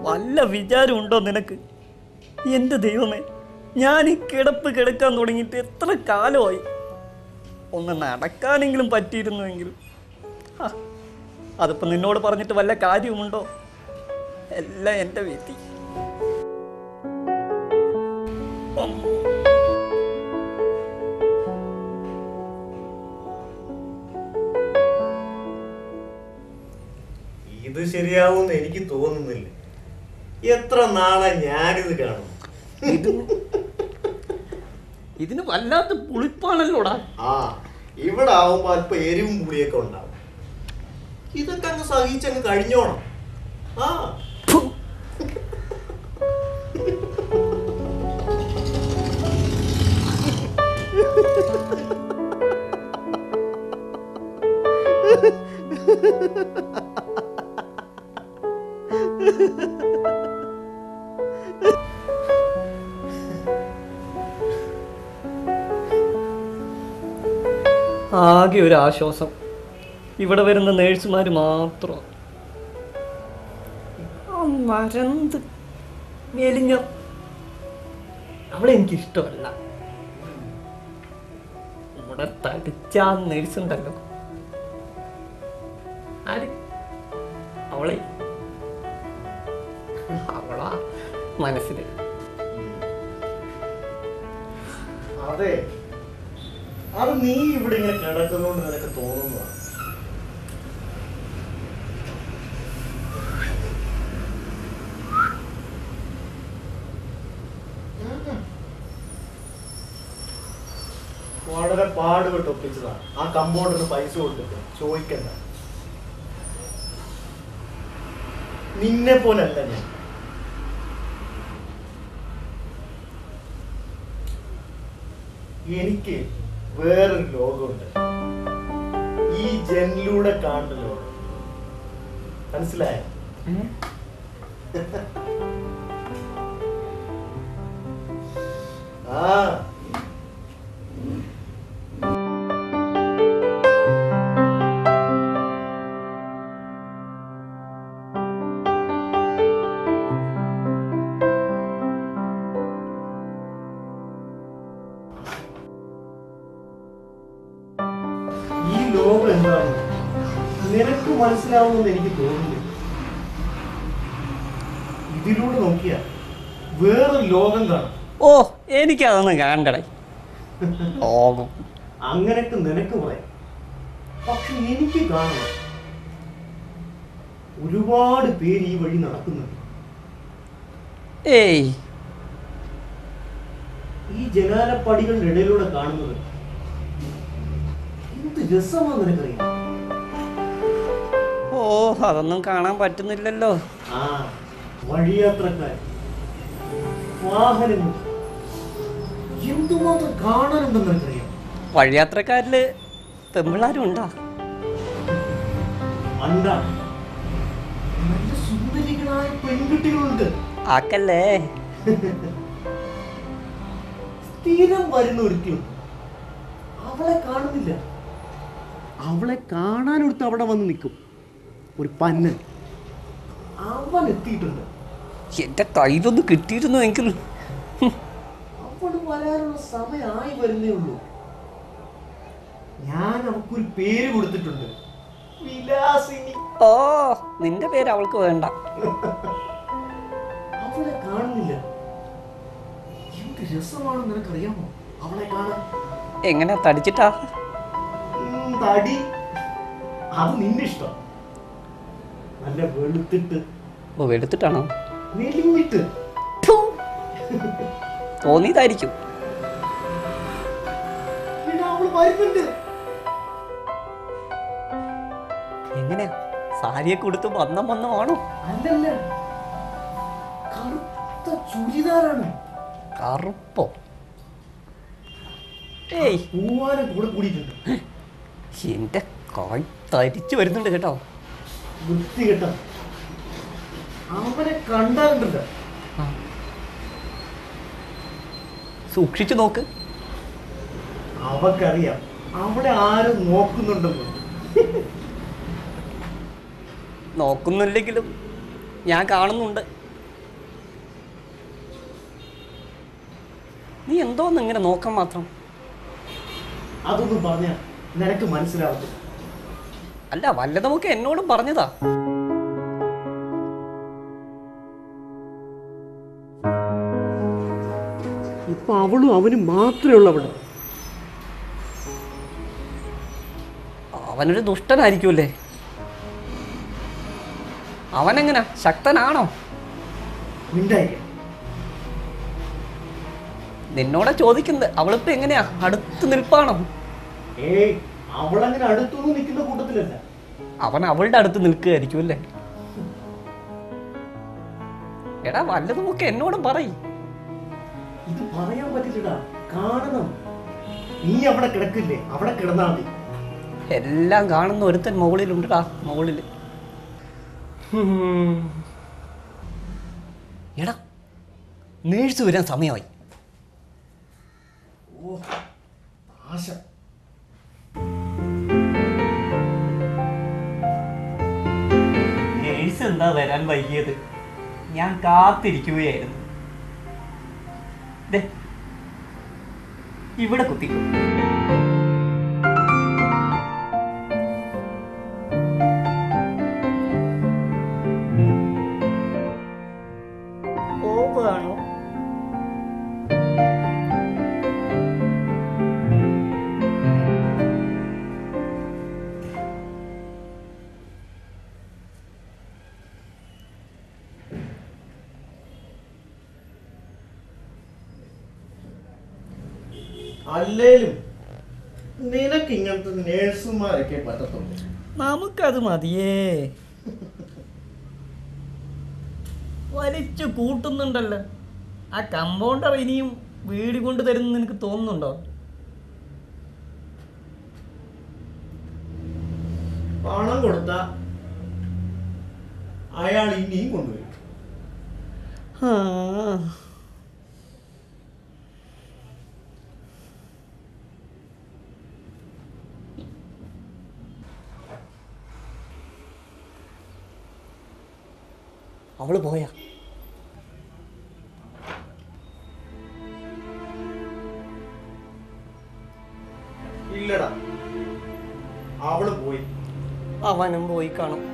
വല്ല വിചാരമുണ്ടോ നിനക്ക് എൻ്റെ ദൈവമേ ഞാൻ ഈ കിടപ്പ് കിടക്കാൻ തുടങ്ങിയിട്ട് എത്ര കാലമായി ഒന്ന് നടക്കാനെങ്കിലും പറ്റിയിരുന്നുവെങ്കിൽ ഹാ, അതിപ്പോൾ നിന്നോട് പറഞ്ഞിട്ട് വല്ല കാര്യവുമുണ്ടോ എല്ലാം എൻ്റെ വിധി ഇത് ശരിയാവുമെന്ന് എനിക്ക് തോന്നുന്നില്ല എത്ര നാളെ ഞാനിത് കാണും ഇതിന് ഇതിന് വല്ലാത്ത പുളിപ്പാണല്ലോടാ ആ ഇവിടെ ആവുമ്പോ അല്പം എരിവും പുളിയൊക്കെ ഉണ്ടാവും ഇതൊക്കെ അങ്ങ് സഹിച്ചങ്ങ് കഴിഞ്ഞോണം ആ ഫു. ആകെ ഒരു ആശ്വാസം ഇവിടെ വരുന്ന നേഴ്സുമാർ മാത്രം ആ മരന്ത് മെലിഞ്ഞ അവളെ എനിക്കിഷ്ടമല്ല നമ്മുടെ തടിച്ച ആ നേഴ്സ് ഉണ്ടല്ലോ ആര് അവളെ അവളാ മനസ്സിൽ അതെ അത് നീ ഇവിടെ ഇങ്ങനെ കിടക്കുന്നോണ്ട് നിനക്ക് തോന്നുന്നതാണ് വളരെ പാടുപെട്ട് ഒപ്പിച്ചതാണ് ആ കമ്പൗണ്ടറിന് പൈസ കൊടുത്തിട്ട് ചോദിക്കണ്ട നിന്നെ പോലല്ല ഞാൻ എനിക്ക് വേറൊരു ലോകമുണ്ട് ഈ ജനലിലൂടെ കാണുന്ന ലോകം മനസ്സിലായോ ആ ഈ ലോകം എന്താണ് നിനക്ക് മനസ്സിലാവുമെന്ന് എനിക്ക് തോന്നുന്നില്ല ഇതിലൂടെ നോക്കിയാ വേറൊരു ലോകം കാണാം ഓ എനിക്കതൊന്നും കാണണ്ടടേ ലോകം അങ്ങനെയൊക്കെ നിനക്ക് പറയാം പക്ഷെ എനിക്ക് കാണണം ഒരുപാട് പേര് ഈ വഴി നടക്കുന്നുണ്ട് ഏയ് ഈ ജനാലപ്പടികളുടെ ഇടയിലൂടെ കാണുന്നത് എന്ത് രസമാണെന്ന് നിനക്കറിയാം ഓ അതൊന്നും കാണാൻ പറ്റുന്നില്ലല്ലോ ആ വഴിയാത്രക്കാർ വാഹനങ്ങൾ എന്തുമാത്രം കാണാനുണ്ടെന്ന് നിനക്കറിയാം വഴിയാത്രക്കാരിൽ പെമ്പിള്ളാരും ഉണ്ടാ അണ്ട നല്ല സുന്ദരികളായ പെൺകുട്ടികളുണ്ട് ആക്കല്ലേ സ്ഥിരം വരുന്ന ഒരുത്തിയുണ്ട് അവളെ കാണുന്നില്ല അവളെ കാണാനൊരുത്ത് അവിടെ വന്ന് നിൽക്കും ഒരു പന്നൻ അവൻ എത്തിയിട്ടുണ്ട് എൻ്റെ കയ്യിലൊന്ന് കിട്ടിയിരുന്നു എങ്കിൽ അവൾ വരാനുള്ള സമയമായി വരുന്നേ ഉള്ളൂ ഞാൻ അവൾക്കൊരു പേര് കൊടുത്തിട്ടുണ്ട് വിലാസിനി ഓ നിന്റെ പേര് അവൾക്ക് വേണ്ട അവളെ കാണുന്നില്ല എന്ത് രസമാണെന്ന് നിനക്കറിയാമോ അവളെ കാണാൻ എങ്ങനെ തടിച്ചിട്ടാ ഉം, തടി അത് നിന്റെ ഇഷ്ടം നല്ല വെളുത്തിട്ട് ഓ എടുത്തിട്ടാണോ മെലിഞ്ഞിട്ട് ഫു. തോന്നിയതായിരിക്കും എടാ, അവള് വരുന്നുണ്ട് എങ്ങനെയാ സാരിയൊക്കെ കൊടുത്ത് വന്നം വന്നമാണോ അല്ലല്ല കറുത്ത ചുരിദാറാണ് കറുപ്പോ ഏയ് പൂവാനം കൂടെ കൂടിയിട്ടുണ്ട് എൻ്റെ കായ് തരിച്ചു വരുന്നുണ്ട് കേട്ടോ വൃത്തികെട്ട അവനെ കണ്ടാറുണ്ടല്ലോ സൂക്ഷിച്ചു നോക്ക് അവക്കറിയാം അവിടെ ആരും നോക്കുന്നുണ്ടെന്ന് നോക്കുന്നില്ലെങ്കിലും ഞാൻ കാണുന്നുണ്ട് നീ എന്തോന്ന് ഇങ്ങനെ നോക്കാൻ മാത്രം അതൊന്നും പറഞ്ഞ നിനക്ക് മനസ്സിലാവത്തില്ല അല്ല വല്ലതുമൊക്കെ എന്നോടും പറഞ്ഞതാ ഇപ്പൊ അവളും അവനും മാത്രമേ ഉള്ളൂ അവിടെ അവനൊരു ദുഷ്ടനായിരിക്കുമല്ലേ അവനെങ്ങനാ ശക്തനാണോ മിണ്ടായിരിക്കാം നിന്നോടാ ചോദിക്കുന്നത് അവളിപ്പോ എങ്ങനെയാ അടുത്ത് നിൽപ്പാണോ ഏയ് അവളങ്ങനെ അടുത്തൊന്നും നിൽക്കുന്ന കൂട്ടത്തിലല്ല അവൻ അവളുടെ അടുത്ത് നിൽക്കുകയായിരിക്കും അല്ലേ എടാ വല്ലതുമൊക്കെ എന്നോടും പറയും ഇത് പറയാൻ പറ്റില്ലടാ കാണണം നീ അവിടെ കിടക്കില്ലേ അവിടെ കിടന്നാ മതി എല്ലാം കാണുന്ന ഒരുത്തൻ മുകളിലുണ്ടടാ മുകളില് ഹും. എടാ നേഴ്സ് വരാൻ സമയമായി ഓ ആശ നേഴ്സ് എന്താ വരാൻ വൈകിയത് ഞാൻ കാത്തിരിക്കുകയായിരുന്നു ദേ, ഇവിടെ കുത്തിക്കും പോവാണോ അല്ലേലും നിനക്ക് ഇങ്ങനത്തെ നേഴ്സുമാരൊക്കെ പറ്റത്തുള്ളൂ നമുക്കത് മതിയേ വലിച്ചു കൂട്ടുന്നുണ്ടല്ലോ ആ കമ്പൗണ്ടർ ഇനിയും വീട് കൊണ്ട് തരുന്ന നിനക്ക് തോന്നുന്നുണ്ടോ പണം കൊടുത്ത അയാൾ ഇനിയും കൊണ്ടുവരും ആ അവള് പോയാ ഇല്ലടാ അവള് പോയി അവനും പോയി കാണും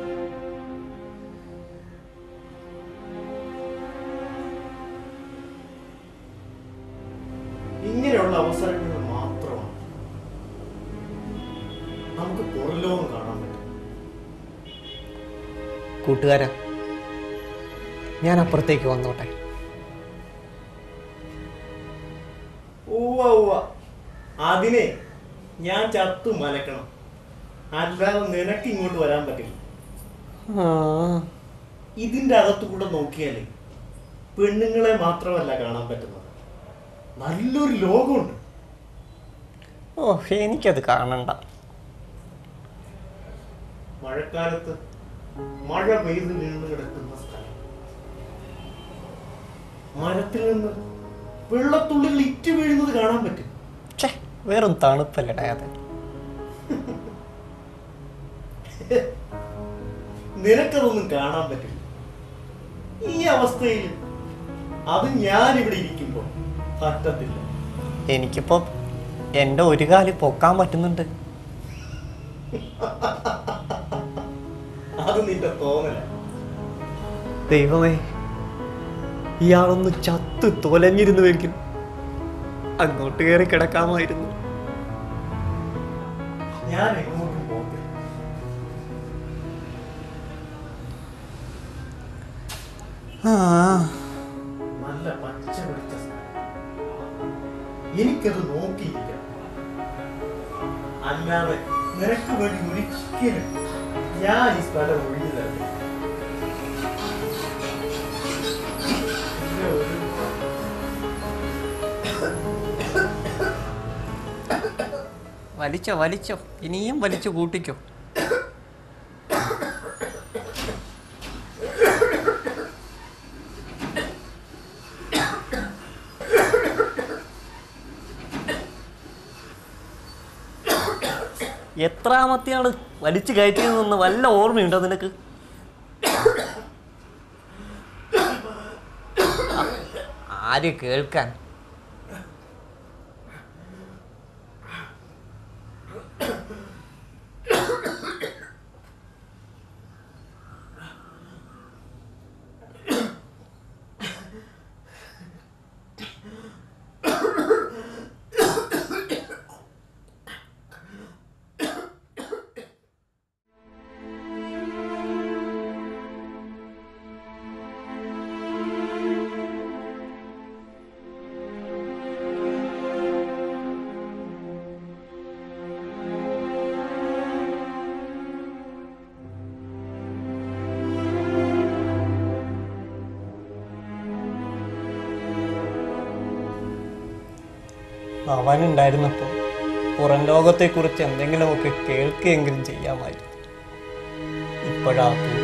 ഇങ്ങനെയുള്ള അവസരങ്ങൾ മാത്രമാണ് നമുക്ക് പുറലോകം കാണാൻ പറ്റും കൂട്ടുകാരാ ഞാൻ അപ്പുറത്തേക്ക് വന്നോട്ടെ ഉവ്വ ഉവ്വ അതിനെ ഞാൻ ചത്തു മലക്കണം അല്ലാതെ നിനക്ക് ഇങ്ങോട്ട് വരാൻ പറ്റില്ല ആ ഇതിന്റെ അകത്തു കൂടെ നോക്കിയാലേ പെണ്ണുങ്ങളെ മാത്രമല്ല കാണാൻ പറ്റുന്നത് നല്ലൊരു ലോകമുണ്ട് ഓ എനിക്കത് കാണണ്ട മഴക്കാലത്ത് മഴ പെയ്ത് വീണ് കിടക്കുന്ന സ്ഥലം മരത്തിൽ നിന്ന് വെള്ളത്തുള്ളികൾ ഇറ്റു വീഴുന്നത് കാണാൻ പറ്റും ഛേ വെറും തണുപ്പല്ലടാ അത് നിനക്കതൊന്നും കാണാൻ പറ്റില്ല ഈ അവസ്ഥയിൽ അത് ഞാൻ ഇവിടെ ഇരിക്കുമ്പോൾ പറ്റത്തില്ല എനിക്കിപ്പോ എൻ്റെ ഒരു കാല് പൊക്കാൻ പറ്റുന്നുണ്ട് അത് നിന്റെ തോന്നല ദൈവമേ ഇയാളൊന്ന് ചത്ത് തൊലഞ്ഞിരുന്നുവെങ്കിൽ അങ്ങോട്ട് കയറി കിടക്കാമായിരുന്നു ഞാൻ എങ്ങോട്ടും പോകത്തില്ല ആ നല്ല പച്ച പിടിച്ച സ്ഥലം എനിക്കത് നോക്കിയിരിക്കാം അല്ലാതെ നിനക്ക് വേണ്ടി ഒരിക്കലും ഞാൻ ഈ സ്ഥലം ഒഴിഞ്ഞു തരത്തില്ല ഇതിലെ ഒരു വലിച്ചോ വലിച്ചോ ഇനിയും വലിച്ചു കൂട്ടിക്കോ എത്രാമത്തെയാണ് വലിച്ചു കയറ്റിയതെന്ന് വല്ല ഓർമ്മയുണ്ടോ നിനക്ക് ആ, ആര് കേൾക്കാൻ അവനുണ്ടായിരുന്നപ്പോൾ പുറം ലോകത്തെക്കുറിച്ച് എന്തെങ്കിലുമൊക്കെ കേൾക്കുകയെങ്കിലും ചെയ്യാമായിരുന്നു ഇപ്പോഴാ